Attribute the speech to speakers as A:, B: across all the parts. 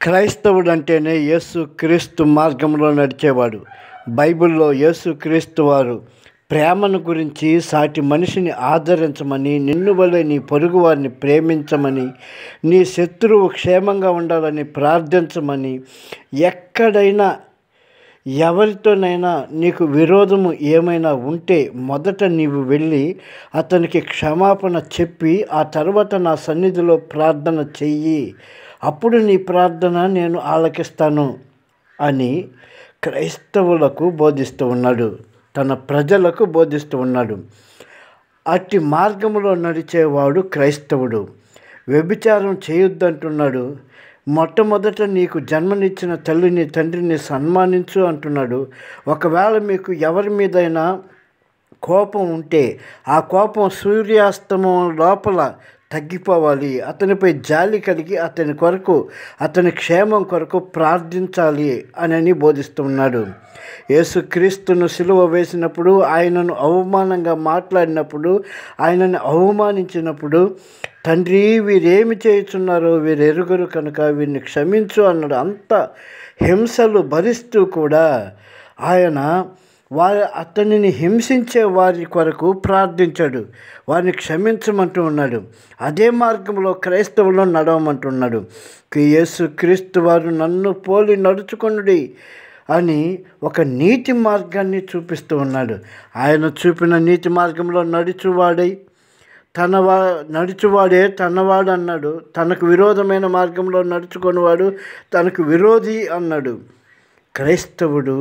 A: క్రైస్తవుడు అంటేనే యేసు క్రీస్తు మార్గంలో నడిచేవాడు బైబిల్లో యేసు క్రీస్తు వారు ప్రేమను గురించి సాటి మనిషిని ఆదరించమని నిన్ను వలె నీ పొరుగు వారిని ప్రేమించమని నీ శత్రువు క్షేమంగా ఉండాలని ప్రార్థించమని ఎక్కడైనా ఎవరితోనైనా నీకు విరోధము ఏమైనా ఉంటే మొదట నీవు వెళ్ళి అతనికి క్షమాపణ చెప్పి ఆ తర్వాత నా సన్నిధిలో ప్రార్థన చెయ్యి అప్పుడు నీ ప్రార్థన నేను ఆలకిస్తాను అని క్రైస్తవులకు బోధిస్తూ ఉన్నాడు తన ప్రజలకు బోధిస్తూ ఉన్నాడు అట్టి మార్గంలో నడిచేవాడు క్రైస్తవుడు వ్యభిచారం చేయొద్దంటున్నాడు మొట్టమొదట నీకు జన్మనిచ్చిన తల్లిని తండ్రిని సన్మానించు అంటున్నాడు ఒకవేళ మీకు ఎవరి మీదైనా కోపం ఉంటే ఆ కోపం సూర్యాస్తమం లోపల తగ్గిపోవాలి అతనిపై జాలి కలిగి అతని కొరకు అతని క్షేమం కొరకు ప్రార్థించాలి అని బోధిస్తున్నాడు యేసుక్రీస్తును సిలువ వేసినప్పుడు ఆయనను అవమానంగా మాట్లాడినప్పుడు ఆయనను అవమానించినప్పుడు తండ్రి వీరేమి చేయుచున్నారో వీరు ఎరుగురు కనుక వీరిని క్షమించు అన్నాడు అంత హింసలు భరిస్తూ కూడా ఆయన వారి అతనిని హింసించే వారి కొరకు ప్రార్థించాడు వారిని క్షమించమంటూ ఉన్నాడు అదే మార్గంలో క్రైస్తవులు నడవమంటున్నాడు యేసు క్రీస్తు వారు నన్ను పోలి నడుచుకొనుడి అని ఒక నీతి మార్గాన్ని చూపిస్తూ ఉన్నాడు ఆయన చూపిన నీతి మార్గంలో నడుచువాడై తన వా నడుచువాడే తనవాడు అన్నాడు తనకు విరోధమైన మార్గంలో నడుచుకునేవాడు తనకు విరోధి అన్నాడు క్రైస్తవుడు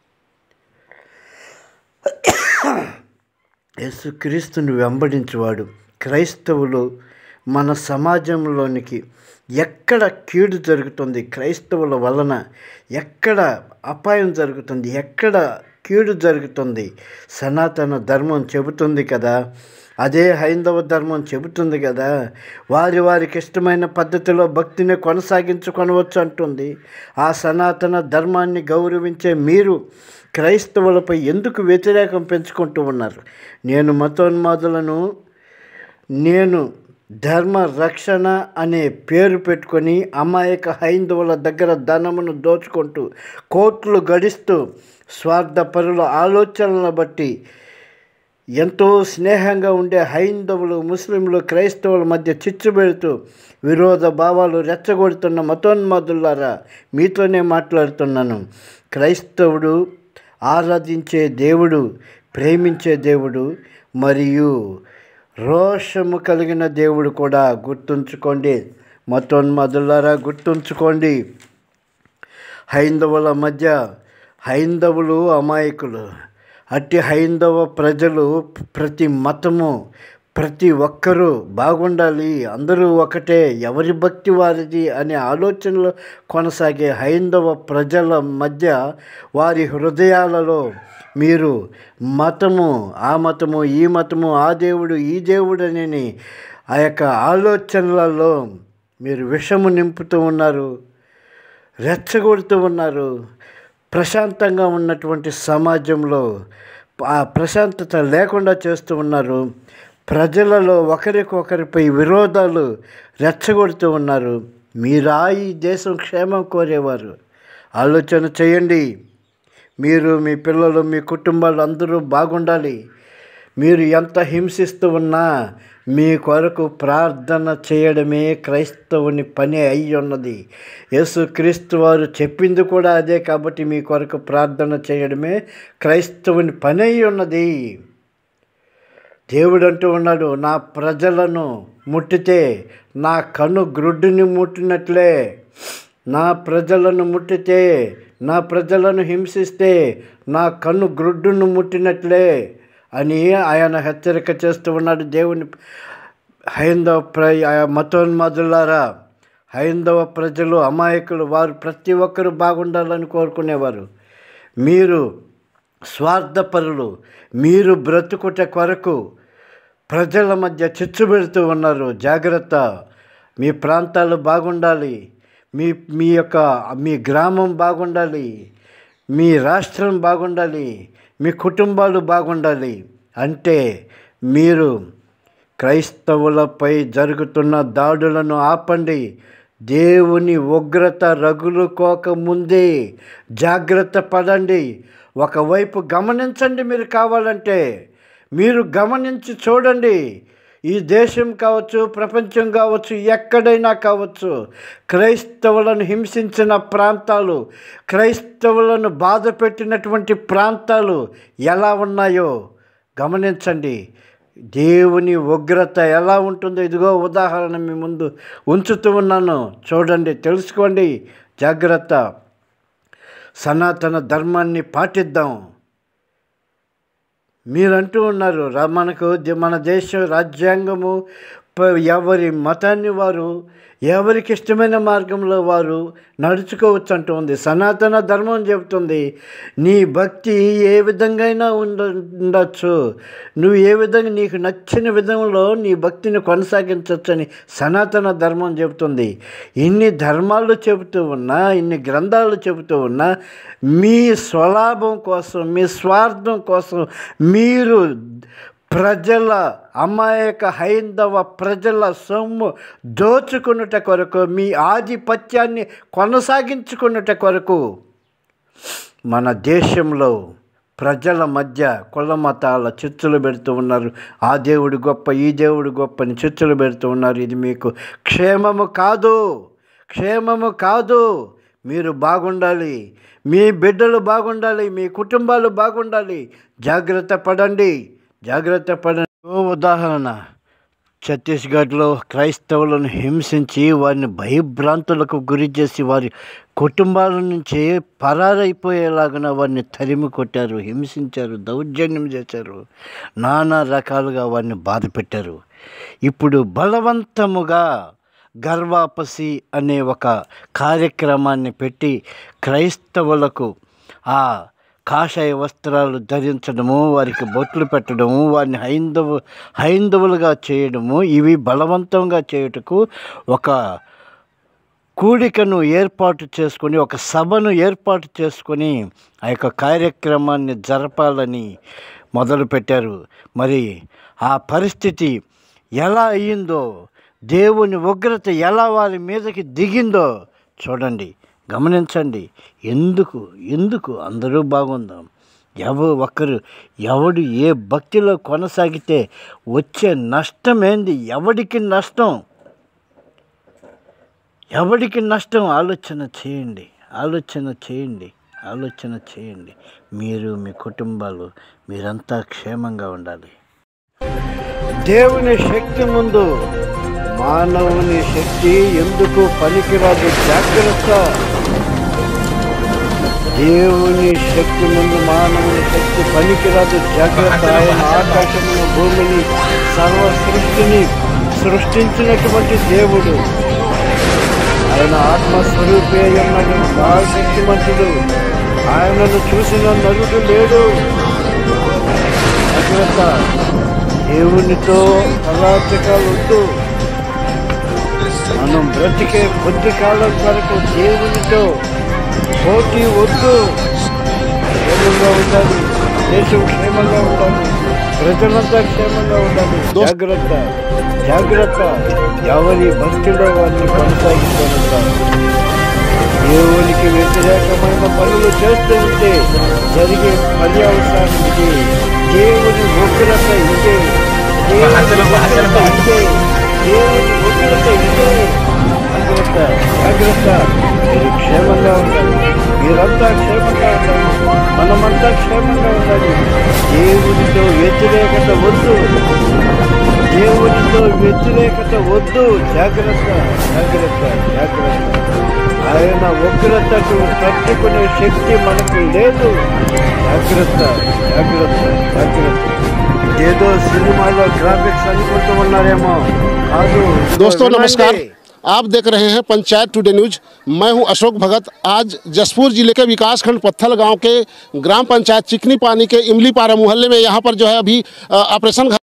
A: యేసుక్రీస్తుని వెంబడించేవాడు క్రైస్తవులు మన సమాజంలోనికి ఎక్కడ కీడు జరుగుతుంది క్రైస్తవుల వలన ఎక్కడ అపాయం జరుగుతుంది ఎక్కడ కీడు జరుగుతుంది సనాతన ధర్మం చెబుతుంది కదా అదే హైందవ ధర్మం చెబుతుంది కదా వారి వారికి ఇష్టమైన పద్ధతిలో భక్తిని కొనసాగించుకొనవచ్చు అంటుంది ఆ సనాతన ధర్మాన్ని గౌరవించే మీరు క్రైస్తవులపై ఎందుకు వ్యతిరేకం పెంచుకుంటూ ఉన్నారు నేను మతోన్మాదులను నేను ధర్మ రక్షణ అనే పేరు పెట్టుకొని అమాయక హైందవుల దగ్గర ధనమును దోచుకుంటూ కోట్లు గడిస్తూ స్వార్థపరుల ఆలోచనలను బట్టి ఎంతో స్నేహంగా ఉండే హైందవులు ముస్లింలు క్రైస్తవుల మధ్య చిచ్చు పెడుతూ విరోధ భావాలు రెచ్చగొడుతున్న మతోన్మాదులారా మీతోనే మాట్లాడుతున్నాను క్రైస్తవుడు ఆరాధించే దేవుడు ప్రేమించే దేవుడు మరియు రోషము కలిగిన దేవుడు కూడా గుర్తుంచుకోండి మతోన్మదులారా గుర్తుంచుకోండి హైందవుల మధ్య హైందవులు అమాయకులు అట్టి హైందవ ప్రజలు ప్రతి మతము ప్రతి ఒక్కరూ బాగుండాలి అందరూ ఒకటే ఎవరి భక్తి వారిది అనే ఆలోచనలు కొనసాగే హైందవ ప్రజల మధ్య వారి హృదయాలలో మీరు మతము ఆ మతము ఈ మతము ఆ దేవుడు ఈ దేవుడు అని ఆ యొక్క ఆలోచనలలో మీరు విషము నింపుతూ ఉన్నారు రెచ్చగొడుతూ ఉన్నారు ప్రశాంతంగా ఉన్నటువంటి సమాజంలో ఆ ప్రశాంతత లేకుండా చేస్తూ ఉన్నారు ప్రజలలో ఒకరికొకరిపై విరోధాలు రెచ్చగొడుతూ ఉన్నారు మీరా ఈ దేశం క్షేమం కోరేవారు ఆలోచన చేయండి మీరు మీ పిల్లలు మీ కుటుంబాలు అందరూ బాగుండాలి మీరు ఎంత హింసిస్తూ ఉన్నా మీ కొరకు ప్రార్థన చేయడమే క్రైస్తవుని పని అయి ఉన్నది యేసుక్రీస్తు వారు చెప్పింది కూడా అదే కాబట్టి మీ కొరకు ప్రార్థన చేయడమే క్రైస్తవుని పని అయి ఉన్నది దేవుడు అంటూ ఉన్నాడు నా ప్రజలను ముట్టితే నా కన్ను గ్రుడ్డుని ముట్టినట్లే నా ప్రజలను ముట్టితే నా ప్రజలను హింసిస్తే నా కన్ను గ్రుడ్డును ముట్టినట్లే అని ఆయన హెచ్చరిక చేస్తూ ఉన్నాడు దేవుని హైందవ ప్ర మతోన్మాదులారా హైందవ ప్రజలు అమాయకులు వారు ప్రతి ఒక్కరూ బాగుండాలని కోరుకునేవారు మీరు స్వార్థపరులు మీరు బ్రతుకుట కొరకు ప్రజల మధ్య చిచ్చు పెడుతూ ఉన్నారు జాగ్రత్త మీ ప్రాంతాలు బాగుండాలి మీ మీ యొక్క మీ గ్రామం బాగుండాలి మీ రాష్ట్రం బాగుండాలి మీ కుటుంబాలు బాగుండాలి అంటే మీరు క్రైస్తవులపై జరుగుతున్న దాడులను ఆపండి దేవుని ఉగ్రత రగులుకోక ముందే జాగ్రత్త పడండి ఒకవైపు గమనించండి మీరు కావాలంటే మీరు గమనించి చూడండి ఈ దేశం కావచ్చు ప్రపంచం కావచ్చు ఎక్కడైనా కావచ్చు క్రైస్తవులను హింసించిన ప్రాంతాలు క్రైస్తవులను బాధ పెట్టినటువంటి ప్రాంతాలు ఎలా ఉన్నాయో గమనించండి దేవుని ఉగ్రత ఎలా ఉంటుందో ఇదిగో ఉదాహరణ మీ ముందు ఉంచుతూ ఉన్నాను చూడండి తెలుసుకోండి జాగ్రత్త సనాతన ధర్మాన్ని పాటిద్దాం మీరంటూ ఉన్నారు రా- మనకు ది- మన దేశ రాజ్యాంగము ప- ఎవరి మతాన్ని వారు ఎవరికి ఇష్టమైన మార్గంలో వారు నడుచుకోవచ్చు అంటుంది సనాతన ధర్మం చెబుతుంది నీ భక్తి ఏ విధంగా అయినా ఉండ ఉండొచ్చు నువ్వు ఏ విధంగా నీకు నచ్చిన విధంలో నీ భక్తిని కొనసాగించవచ్చని సనాతన ధర్మం చెబుతుంది ఇన్ని ధర్మాలు చెబుతూ ఉన్నా ఇన్ని గ్రంథాలు చెబుతూ ఉన్నా మీ స్వలాభం కోసం మీ స్వార్థం కోసం మీరు ప్రజల అమాయక హైందవ ప్రజల సొమ్ము దోచుకున్నట కొరకు మీ ఆధిపత్యాన్ని కొనసాగించుకున్నట కొరకు మన దేశంలో ప్రజల మధ్య కుల మతాల చిచ్చులు పెడుతూ ఉన్నారు ఆ దేవుడు గొప్ప ఈ దేవుడు గొప్ప అని చిచ్చులు పెడుతూ ఉన్నారు ఇది మీకు క్షేమము కాదు క్షేమము కాదు మీరు బాగుండాలి మీ బిడ్డలు బాగుండాలి మీ కుటుంబాలు బాగుండాలి జాగ్రత్త పడండి జాగ్రత్త పడండి ఓ ఉదాహరణ ఛత్తీస్గఢ్లో క్రైస్తవులను హింసించి వారిని భయభ్రాంతులకు గురి చేసి వారి కుటుంబాల నుంచి పరారైపోయేలాగా వారిని తరిమి కొట్టారు హింసించారు దౌర్జన్యం చేశారు నానా రకాలుగా వారిని బాధ పెట్టారు ఇప్పుడు బలవంతముగా గర్వాపసి అనే ఒక కార్యక్రమాన్ని పెట్టి క్రైస్తవులకు ఆ కాషాయ వస్త్రాలు ధరించడము వారికి బొట్లు పెట్టడము వారిని హైందవ హైందవులుగా చేయడము ఇవి బలవంతంగా చేయుటకు ఒక కూడికను ఏర్పాటు చేసుకొని ఒక సభను ఏర్పాటు చేసుకొని ఆ యొక్క కార్యక్రమాన్ని జరపాలని మొదలుపెట్టారు మరి ఆ పరిస్థితి ఎలా అయ్యిందో దేవుని ఉగ్రత ఎలా వారి మీదకి దిగిందో చూడండి గమనించండి ఎందుకు ఎందుకు అందరూ బాగుందాం ఎవ ఒకరు ఎవడు ఏ భక్తిలో కొనసాగితే వచ్చే నష్టం ఏంది ఎవడికి నష్టం ఎవడికి నష్టం ఆలోచన చేయండి ఆలోచన చేయండి ఆలోచన చేయండి మీరు మీ కుటుంబాలు మీరంతా క్షేమంగా ఉండాలి దేవుని శక్తి ముందు మానవుని శక్తి ఎందుకు పనికిరాదు జాగ్రత్త దేవుని శక్తి ముందు మానవుని శక్తి పనికిరాదు జాగ్రత్త ఆయన ఆకాశమును భూమిని సర్వ సృష్టిని సృష్టించినటువంటి దేవుడు ఆయన ఆత్మస్వరూపే అన్నాడు బాగా శక్తిమంతుడు ఆయనను చూసిన నరుడు లేడు జాగ్రత్త దేవునితో అరాచకాలు వద్దు మనం బ్రతికే కొద్ది కాలం వరకు దేవునితో పోటీ వద్దు క్షేమంగా ఉండాలి దేశం క్షేమంగా ఉండాలి ప్రజలంతా క్షేమంగా ఉండాలి జాగ్రత్త జాగ్రత్త ఎవరి భక్తిలో వారిని కొనసాగిస్తుంటారు దేవునికి వ్యతిరేకమైన పనులు చేస్తూ ఉంటే జరిగే పర్యవసానం ఇది దేవుని ఉగ్రత ఇదే దేవుని ఉగ్రత ఇదే దేవుని ఉగ్రత ఇదే జాగ్రత్త జాగ్రత్త మీరు క్షేమంగా ఉండాలి మీరంతా క్షేమంగా ఉండాలి మనమంతా క్షేమంగా ఉండాలి దేవునితో వ్యతిరేకత వద్దు దేవునితో వ్యతిరేకత వద్దు జాగ్రత్త జాగ్రత్త జాగ్రత్త ఆయన ఉగ్రతకు తట్టుకునే శక్తి మనకు లేదు జాగ్రత్త జాగ్రత్త జాగ్రత్త ఇదేదో సినిమాలో గ్రాఫిక్స్ అనుకుంటూ ఉన్నారేమో కాదు
B: दोस्तों नमस्कार
A: వినండి.
B: आप देख रहे हैं पंचायत टुडे न्यूज मैं हूं अशोक भगत आज जसपुर जिले के विकासखंड पत्थल गांव के ग्राम पंचायत चिकनी पानी के इमली पारा मोहल्ले में यहां पर जो है अभी अ, ऑपरेशन